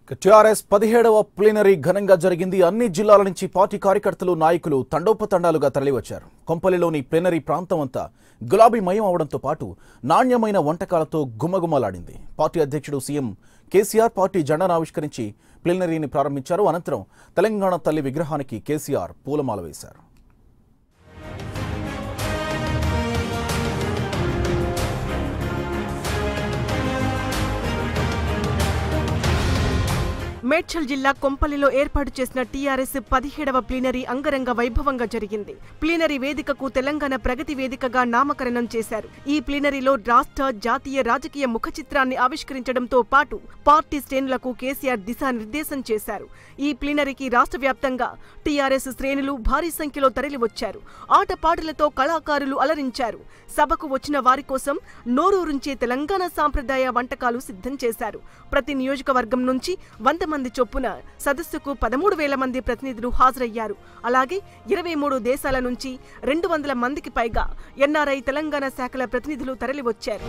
TRS పదిహేడవ plenary ఘనంగా జరిగింది అన్ని జిల్లాల నుంచి పార్టీ కార్యకర్తలు నాయకులు తండోపతండాలుగా తరలివచ్చారు కొంపల్లిలోని ప్లీనరీ ప్రాంతం అంతా గులాబీమయం అవడంతో పాటు నాణ్యమైన వంటకాలతో గుమగుమలాడింది పార్టీ అధ్యక్షుడు సీఎం కేసీఆర్ పార్టీ జెండాను ఆవిష్కరించి ప్లీనరీని ప్రారంభించారు అనంతరం తెలంగాణ తల్లి విగ్రహానికి కేసీఆర్ పూలమాల వేశారు మేడ్చల్ జిల్లా కొంపల్లిలో ఏర్పాటు చేసిన టీఆర్ఎస్ పదిహేడవ ప్లీనరీ అంగరంగ వైభవంగా జరిగింది ప్లీనరీ వేదికకు తెలంగాణ ప్రగతి వేదికగా నామకరణం చేశారు ఈ ప్లీనరీలో రాష్ట్ర జాతీయ రాజకీయ ముఖ చిత్రాన్ని ఆవిష్కరించడంతో పాటు పార్టీ శ్రేణులకు కేసీఆర్ దిశానిర్దేశం చేశారు ఈ ప్లీనరీకి రాష్ట్ర వ్యాప్తంగా టీఆర్ఎస్ శ్రేణులు భారీ సంఖ్యలో తరలివచ్చారు ఆటపాటలతో కళాకారులు అలరించారు సభకు వచ్చిన వారి కోసం నోరూరించే తెలంగాణ సాంప్రదాయ వంటకాలు సిద్ధం చేశారు ప్రతి నియోజకవర్గం నుంచి వంద మంది చొప్పున సదస్సుకు పదమూడు వేల మంది ప్రతినిధులు హాజరయ్యారు అలాగే ఇరవై మూడు దేశాల నుంచి రెండు వందల మందికి పైగా ఎన్ఆర్ఐ తెలంగాణ శాఖల ప్రతినిధులు తరలివచ్చారు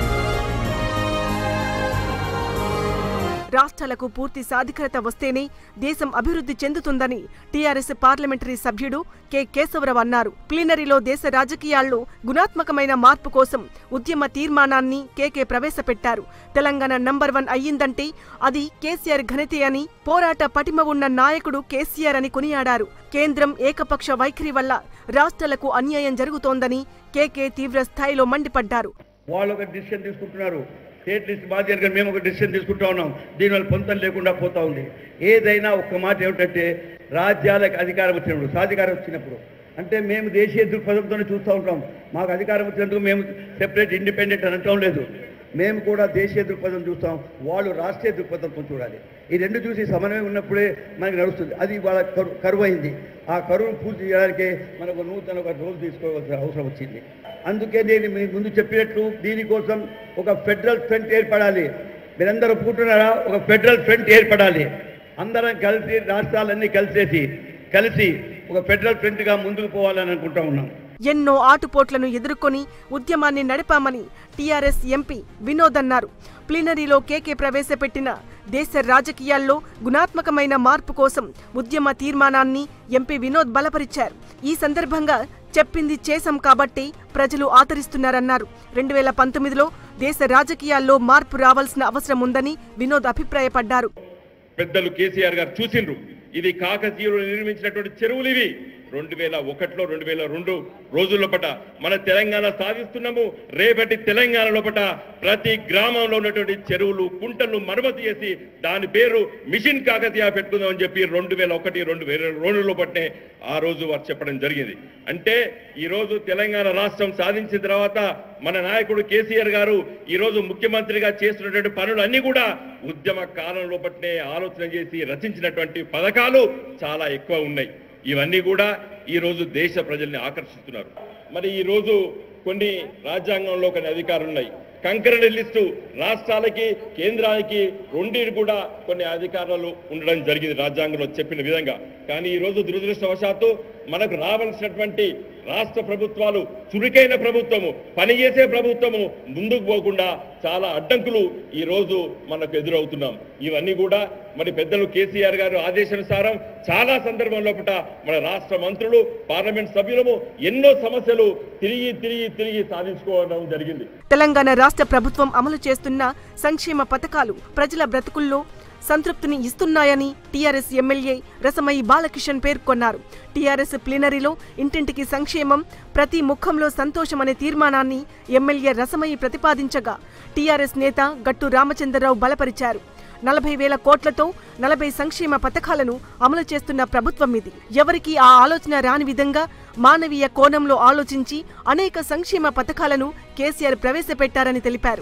రాష్ట్రాలకు పూర్తి సాధికారత వస్తేనే దేశం అభివృద్ధి చెందుతుందని టీఆర్ఎస్ పార్లమెంటరీ సభ్యుడు కె కేశవరావు అన్నారు ప్లీనరీలో దేశ రాజకీయాల్లో గుణాత్మకమైన మార్పు కోసం ఉద్యమ తీర్మానాన్ని కేకే ప్రవేశపెట్టారు తెలంగాణ నంబర్ వన్ అయ్యిందంటే అది కేసీఆర్ ఘనతే అని పోరాట పటిమ ఉన్న నాయకుడు కేసీఆర్ అని కొనియాడారు కేంద్రం ఏకపక్ష వైఖరి వల్ల రాష్ట్రాలకు అన్యాయం జరుగుతోందని కేకే తీవ్ర స్థాయిలో మండిపడ్డారు వాళ్ళు ఒక డిసిషన్ తీసుకుంటున్నారు స్టేట్ లిస్ట్ బాధ్యత కానీ మేము ఒక డిసిషన్ తీసుకుంటా ఉన్నాం దీనివల్ల పొంతం లేకుండా పోతా ఉంది ఏదైనా ఒక్క మాట ఏమిటంటే రాజ్యాలకు అధికారం వచ్చినప్పుడు సాధికారం వచ్చినప్పుడు అంటే మేము దేశీయ దృక్పథంతోనే చూస్తూ ఉంటాం మాకు అధికారం వచ్చినందుకు మేము సెపరేట్ ఇండిపెండెంట్ అని అంటాం లేదు మేము కూడా దేశీయ దృక్పథం చూస్తాం వాళ్ళు రాష్ట్రీయ దృక్పథంతో చూడాలి ఈ రెండు చూసి సమన్వయం ఉన్నప్పుడే మనకి నడుస్తుంది అది వాళ్ళ కరు కరువు అయింది ఆ కరువును పూర్తి చేయడానికే మనకు నూతన ఒక రోజు తీసుకోవాల్సిన అవసరం వచ్చింది అందుకే నేను మీ ముందు చెప్పినట్లు దీనికోసం ఒక ఫెడరల్ ఫ్రంట్ ఏర్పడాలి మీరందరూ ఒప్పుకుంటున్నారా ఒక ఫెడరల్ ఫ్రంట్ ఏర్పడాలి అందరం కలిసి రాష్ట్రాలన్నీ కలిసేసి కలిసి ఒక ఫెడరల్ ఫ్రంట్గా ముందుకు పోవాలని అనుకుంటా ఉన్నాం ఎన్నో ఆటుపోట్లను ఎదుర్కొని ఉద్యమాన్ని నడిపామని టీఆర్ఎస్ ఎంపీ వినోద్ అన్నారు ప్లీనరీలో కేకే ప్రవేశపెట్టిన దేశ రాజకీయాల్లో గుణాత్మకమైన మార్పు కోసం ఉద్యమ తీర్మానాన్ని ఎంపీ వినోద్ బలపరిచారు ఈ సందర్భంగా చెప్పింది చేశాం కాబట్టి ప్రజలు ఆదరిస్తున్నారన్నారు రెండు వేల పంతొమ్మిదిలో దేశ రాజకీయాల్లో మార్పు రావాల్సిన అవసరం ఉందని వినోద్ అభిప్రాయపడ్డారు పెద్దలు కేసీఆర్ గారు చూసిండ్రు ఇది కాకతీయులు నిర్మించినటువంటి చెరువులు ఇవి రెండు వేల ఒకటిలో రెండు వేల రెండు రోజుల పట మన తెలంగాణ సాధిస్తున్నాము రేపటి తెలంగాణ లోపట ప్రతి గ్రామంలో ఉన్నటువంటి చెరువులు కుంటలు మరమ్మతు చేసి దాని పేరు మిషన్ కాకతీయ పెట్టుకుందామని చెప్పి రెండు వేల ఒకటి రెండు వేల రెండు లోపట్నే ఆ రోజు వారు చెప్పడం జరిగింది అంటే ఈ రోజు తెలంగాణ రాష్ట్రం సాధించిన తర్వాత మన నాయకుడు కేసీఆర్ గారు ఈ రోజు ముఖ్యమంత్రిగా చేస్తున్నటువంటి పనులు అన్ని కూడా ఉద్యమ కాలం లోపట్నే ఆలోచన చేసి రచించినటువంటి పథకాలు చాలా ఎక్కువ ఉన్నాయి ఇవన్నీ కూడా ఈ రోజు దేశ ప్రజల్ని ఆకర్షిస్తున్నారు మరి ఈ రోజు కొన్ని రాజ్యాంగంలో కొన్ని అధికారులు ఉన్నాయి కంకరణ లిస్టు రాష్ట్రాలకి కేంద్రానికి రెండింటి కూడా కొన్ని అధికారాలు ఉండడం జరిగింది రాజ్యాంగంలో చెప్పిన విధంగా కానీ ఈ రోజు దురదృష్టవశాత్తు మనకు రావాల్సినటువంటి రాష్ట్ర ప్రభుత్వాలు చురుకైన ప్రభుత్వము పనిచేసే ప్రభుత్వము ముందుకు పోకుండా చాలా అడ్డంకులు ఈ రోజు మనకు ఎదురవుతున్నాం ఇవన్నీ కూడా మరి పెద్దలు కేసీఆర్ గారు ఆదేశానుసారం చాలా సందర్భం లోపల మన రాష్ట్ర మంత్రులు పార్లమెంట్ సభ్యులము ఎన్నో సమస్యలు తిరిగి తిరిగి తిరిగి సాధించుకోవడం జరిగింది తెలంగాణ రాష్ట్ర ప్రభుత్వం అమలు చేస్తున్న సంక్షేమ పథకాలు ప్రజల బ్రతుకుల్లో సంతృప్తిని ఇస్తున్నాయని టీఆర్ఎస్ ఎమ్మెల్యే రసమయి బాలకిషన్ పేర్కొన్నారు టీఆర్ఎస్ ప్లీనరీలో ఇంటింటికి సంక్షేమం ప్రతి ముఖంలో సంతోషం అనే తీర్మానాన్ని ఎమ్మెల్యే రసమయి ప్రతిపాదించగా టీఆర్ఎస్ నేత గట్టు రామచంద్రరావు బలపరిచారు నలభై వేల కోట్లతో నలభై సంక్షేమ పథకాలను అమలు చేస్తున్న ప్రభుత్వం ఇది ఎవరికీ ఆ ఆలోచన రాని విధంగా మానవీయ కోణంలో ఆలోచించి అనేక సంక్షేమ పథకాలను కేసీఆర్ ప్రవేశపెట్టారని తెలిపారు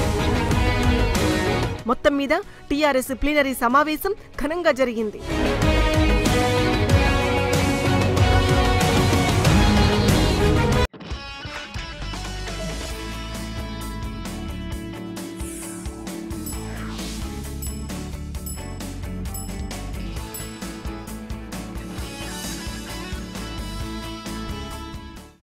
మొత్తం మీద టీఆర్ఎస్ ప్లీనరీ సమావేశం ఘనంగా జరిగింది